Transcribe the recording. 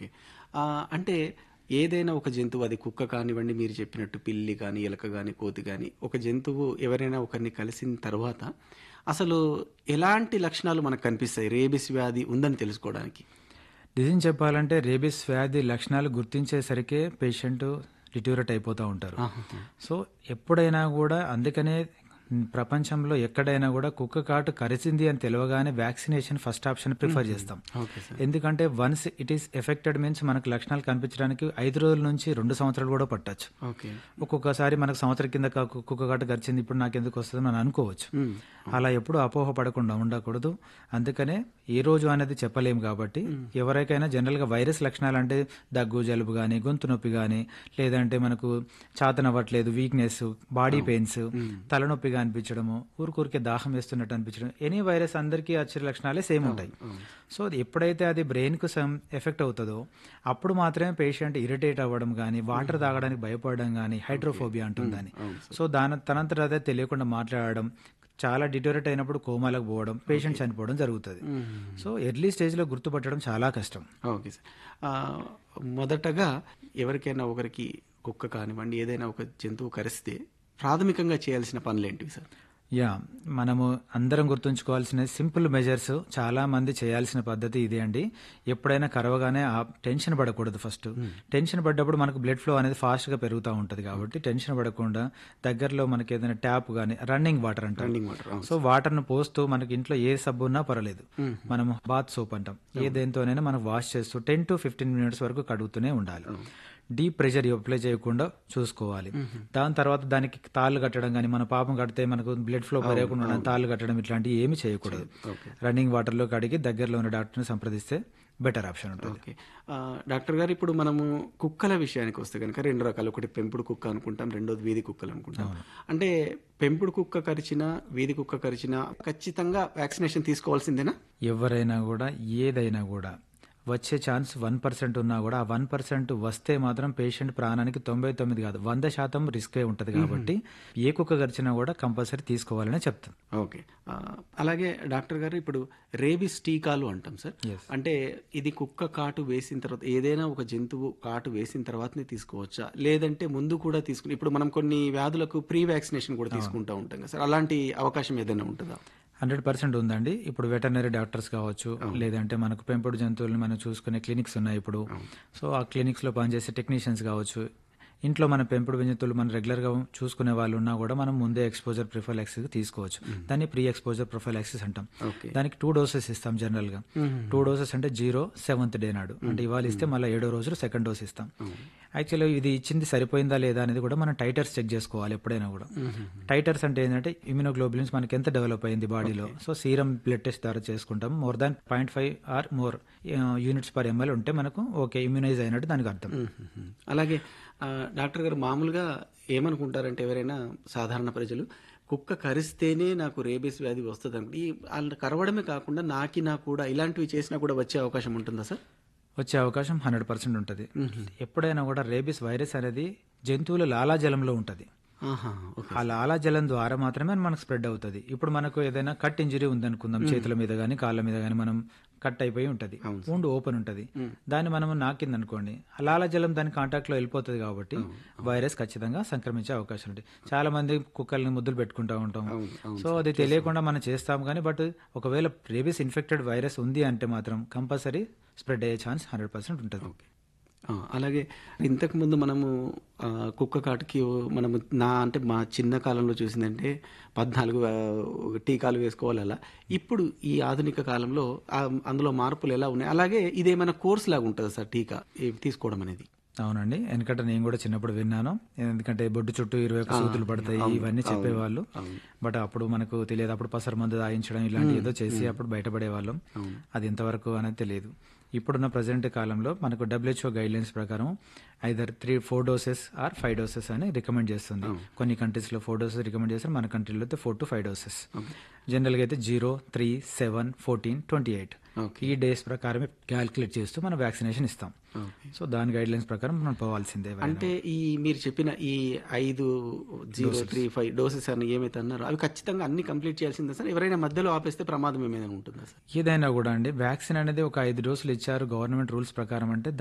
Okay. ఆహ్, అంటే ఏదైనా ఒక జంతువు అది కుక్క కానివ్వండి, మీరు చెప్పినట్టు పిల్లి గాని, ఎలక గాని, కోతి గాని ఒక జంతువు ఎవరైనా ఒకరిని కలిసిన తర్వాత అసలు ఎలాంటి లక్షణాలు మనకు కనిపిస్తాయి రేబిస్ వ్యాధి ఉందని తెలుసుకోవడానికి? నిజం చెప్పాలంటే రేబిస్ వ్యాధి లక్షణాలు గుర్తించేసరికే పేషెంట్ డిట్యూరేట్ అయిపోతూ ఉంటారు. ఆహాహా! సో ఎప్పుడైనా కూడా అందుకనే ప్రపంచంలో ఎక్కడైనా కూడా కుక్క కాటు కరిచింది అని తెలియగానే వ్యాక్సినేషన్ ఫస్ట్ ఆప్షన్ ప్రిఫర్ చేస్తాం. Okay sir. ఎందుకంటే once it is affected means మనకు లక్షణాలు కనిపించడానికి ఐదు రోజుల నుంచి రెండు సంవత్సరాలు కూడా పట్టొచ్చు. ఓకే. ఒక్కొక్కసారి మనకు సంవత్సరం కింద కా- కుక్క కాటు కరిచింది ఇప్పుడు నాకు ఎందుకు వస్తుంది మనం అనుకోవచ్చు. హ్మ్. అలా ఎప్పుడు అపోహ పడకుండా ఉండకూడదు. అందుకనే ఏ రోజు అనేది చెప్పలేము కాబట్టి ఎవరికైనా జనరల్గా వైరస్ లక్షణాలు అంటే దగ్గు జలుబు కానీ గొంతు నొప్పి కానీ లేదంటే మనకు చాతనవ్వట్లేదు వీక్నెస్ బాడీ పెయిన్స్ తలనొప్పిగా అనిపించడము ఊరికూరికే దాహం వేస్తున్నట్టు అనిపించడం ఎనీ వైరస్ అందరికీ వచ్చే లక్షణాలే సేమ్ ఉంటాయి సో అది ఎప్పుడైతే అది బ్రెయిన్కు సమ్ ఎఫెక్ట్ అవుతుందో అప్పుడు మాత్రమే పేషెంట్ ఇరిటేట్ అవ్వడం కానీ వాటర్ తాగడానికి భయపడడం కానీ హైడ్రోఫోబియా అంటుందని సో దాని తనంతట అదే తెలియకుండా మాట్లాడడం చాలా డిటోరేట్ అయినప్పుడు కోమాలకు పోవడం పేషెంట్ చనిపోవడం జరుగుతుంది సో ఎర్లీ స్టేజ్లో గుర్తుపట్టడం చాలా కష్టం ఓకే సార్. ఆహ్, మొదటగా ఎవరికైనా ఒకరికి కుక్క కానివ్వండి, ఏదైనా ఒక జంతువు కరిస్తే ప్రాథమికంగా చేయాల్సిన పనులేంటివి సార్? యా మనము అందరం గుర్తుంచుకోవాల్సిన సింపుల్ మెజర్స్ చాలా మంది చేయాల్సిన పద్ధతి ఇదే అండి ఎప్పుడైనా కరవగానే ఆ టెన్షన్ పడకూడదు ఫస్ట్ టెన్షన్ పడ్డప్పుడు మనకు బ్లడ్ ఫ్లో అనేది ఫాస్ట్ గా పెరుగుతూ ఉంటుంది కాబట్టి టెన్షన్ పడకుండా దగ్గరలో మనకి ఏదైనా ట్యాప్ కానీ రన్నింగ్ వాటర్ అంటాం రన్నింగ్ వాటర్. అవును. సో వాటర్ ను పోస్తూ మనకి ఇంట్లో ఏ సబ్బు ఉన్నా పర్వాలేదు మనం బాత్ సోప్ అంటాం ఏ దేంతోనైనా మనం వాష్ చేస్తూ టెన్ టు ఫిఫ్టీన్ మినిట్స్ వరకు కడుగుతూనే ఉండాలి డీప్ ప్రెషర్ అప్లై చేయకుండా చూసుకోవాలి దాని తర్వాత దానికి తాళ్ళు కట్టడం కానీ మన పాపం కడితే మనకు బ్లడ్ ఫ్లో పెరగకుండా ఉండడం, తాళ్ళు కట్టడం ఇట్లాంటివి ఏమి చేయకూడదు రన్నింగ్ వాటర్లో కడిగి దగ్గరలో ఉన్న డాక్టర్ని సంప్రదిస్తే బెటర్ ఆప్షన్ ఉంటుంది ఓకే. ఆహ్, డాక్టర్ గారు ఇప్పుడు మనము కుక్కల విషయానికి వస్తే కనుక రెండు రకాలు ఒకటి పెంపుడు కుక్క అనుకుంటాం రెండోది వీధి కుక్కలు అనుకుంటాం అంటే పెంపుడు కుక్క కరిచినా వీధి కుక్క కరిచినా ఖచ్చితంగా వ్యాక్సినేషన్ తీసుకోవాల్సిందేనా ఎవరైనా కూడా ఏదైనా కూడా వచ్చే ఛాన్స్ వన్ పర్సెంట్ ఉన్నా కూడా ఆ వన్ పర్సెంట్ వస్తే మాత్రం పేషెంట్ ప్రాణానికి తొంభై తొమ్మిది కాదు వంద శాతం రిస్కే ఉంటుంది కాబట్టి ఏ కుక్క గరిచినా కూడా కంపల్సరీ తీసుకోవాలని చెప్తాం ఓకే ఆ, అలాగే డాక్టర్ గారు ఇప్పుడు రేబిస్ టీకాలు అంటాం సార్ Yes. అంటే ఇది కుక్క కాటు వేసిన తర్వాత ఏదైనా ఒక జంతువు కాటు వేసిన తర్వాతనే తీసుకోవచ్చా లేదంటే ముందు కూడా తీసుకుని ఇప్పుడు మనం కొన్ని వ్యాధులకు ప్రీ వ్యాక్సినేషన్ కూడా తీసుకుంటూ ఉంటాం కదా సార్ అలాంటి అవకాశం ఏదైనా ఉంటుందా హండ్రెడ్ పర్సెంట్ ఉందండి ఇప్పుడు వెటర్నరీ డాక్టర్స్ కావచ్చు లేదంటే మనకు పెంపుడు జంతువులను మనం చూసుకునే క్లినిక్స్ ఉన్నాయి ఇప్పుడు సో ఆ క్లినిక్స్ లో పనిచేసే టెక్నీషియన్స్ కావచ్చు ఇంట్లో మన పెంపుడు జంతువులు మనం రెగ్యులర్ గా చూసుకునే వాళ్ళు ఉన్నా కూడా మనం ముందే ఎక్స్పోజర్ ప్రొఫైలాక్సిస్ తీసుకోవచ్చు దాన్ని ప్రీ ఎక్స్పోజర్ ప్రొఫైలాక్సిస్ అంటాం ఓకే దానికి టూ డోసెస్ ఇస్తాం జనరల్ గా టూ డోసెస్ అంటే జీరో సెవెంత్ డే నాడు అంటే ఇవాళ ఇస్తే మళ్ళీ ఏడో రోజు సెకండ్ డోస్ ఇస్తాం యాక్చువల్లీ ఇది ఇచ్చింది సరిపోయిందా లేదా అనేది కూడా మనం టైటర్స్ చెక్ చేసుకోవాలి ఎప్పుడైనా కూడా టైటర్స్ అంటే ఏంటంటే ఇమ్యూనోగ్లోబులిన్స్ మనకి ఎంత డెవలప్ అయింది బాడీలో సో సీరం బ్లడ్ టెస్ట్ ద్వారా చేసుకుంటాం more than point five or more units per ML ఉంటే మనకు ఓకే ఇమ్యూనైజ్ అయినట్టు దానికి అర్థం మ్మ్. అలాగే ఆ, డాక్టర్ గారు మామూలుగా ఏమనుకుంటారంటే ఎవరైనా సాధారణ ప్రజలు కుక్క కరిస్తేనే నాకు రేబీస్ వ్యాధి వస్తుంది అనుకుంటే ఈ వాళ్ళు కరవడమే కాకుండా నాకినా కూడా ఇలాంటివి చేసినా కూడా వచ్చే అవకాశం ఉంటుందా సార్ వచ్చే అవకాశం హండ్రెడ్ పర్సెంట్ ఉంటుంది ఎప్పుడైనా కూడా రేబిస్ వైరస్ అనేది జంతువుల లాలాజలంలో ఉంటుంది ఆహా ఓకే ఆ లాలాజలం ద్వారా మాత్రమే మనకు స్ప్రెడ్ అవుతుంది ఇప్పుడు మనకు ఏదైనా కట్ ఇంజరీ ఉందనుకుందాం చేతుల మీద కానీ కాళ్ళ మీద కానీ మనం కట్ అయిపోయి ఉంటుంది wound ఓపెన్ ఉంటుంది దాన్ని మనం నాకింది అనుకోండి ఆ లాలాజలం దాని కాంటాక్ట్ లో వెళ్ళిపోతుంది కాబట్టి వైరస్ ఖచ్చితంగా సంక్రమించే అవకాశం ఉంటుంది చాలా మంది కుక్కల్ని ముద్దులు పెట్టుకుంటూ ఉంటాం సో అది తెలియకుండా మనం చేస్తాం కానీ బట్ ఒకవేళ రేబిస్ ఇన్ఫెక్టెడ్ వైరస్ ఉంది అంటే మాత్రం కంపల్సరీ స్ప్రెడ్ అయ్యే ఛాన్స్ హండ్రెడ్ పర్సెంట్ ఉంటుంది ఆ, అలాగే ఇంతకుముందు మనము ఆ, కుక్క కాటుకి మనము నా అంటే మా చిన్న కాలంలో చూసిందంటే పద్నాలుగు ఆ, టీకాలు వేసుకోవాలి అలా ఇప్పుడు ఈ ఆధునిక కాలంలో ఆ, అందులో మార్పులు ఎలా ఉన్నాయి అలాగే ఇదేమైనా కోర్స్ లాగా ఉంటుంది సార్ టీకా ఈ తీసుకోవడం అనేది అవునండి ఎందుకంటే నేను కూడా చిన్నప్పుడు విన్నాను ఎందుకంటే బొడ్డు చుట్టూ ఇరవై ఒక్క సూదులు పడతాయి ఇవన్నీ చెప్పేవాళ్ళు బట్ అప్పుడు మనకు తెలియదు అప్పుడు పసర మందు దాయించడం ఇలాంటి ఏదో చేసి అప్పుడు బయటపడే వాళ్ళం అది ఎంతవరకు అనేది తెలియదు ఇప్పుడున్న ప్రజెంట్ కాలంలో మనకు డబ్ల్యూహెచ్ఓ గైడ్ లైన్స్ ప్రకారం either three four doses or five doses అని రికమెండ్ చేస్తుంది కొన్ని కంట్రీస్ లో ఫోర్ డోసెస్ రికమెండ్ చేస్తారు మన కంట్రీలో అయితే four to five doses general గా అయితే zero three seven fourteen twenty eight okay ఈ డేస్ ప్రకారమే క్యాల్కులేట్ చేస్తూ మనం వ్యాక్సినేషన్ ఇస్తాం ఓకే సో దాని గైడ్ లైన్స్ ప్రకారం మనం పోవాల్సిందే ఎవరైనా. అంటే ఈ మీరు చెప్పిన ఈ ఐదు జీరో త్రీ ఫైవ్ డోసెస్ అని ఏమైతే అన్నారో అవి ఖచ్చితంగా అన్ని కంప్లీట్ చేయాల్సిందే సార్ ఎవరైనా మధ్యలో ఆపేస్తే ప్రమాదం ఏమైనా ఉంటుందా సార్ ఏదైనా కూడా అండి వ్యాక్సిన్ అనేది ఒక ఐదు డోసులు ఇచ్చారు గవర్నమెంట్ రూల్స్ ప్రకారం అంటే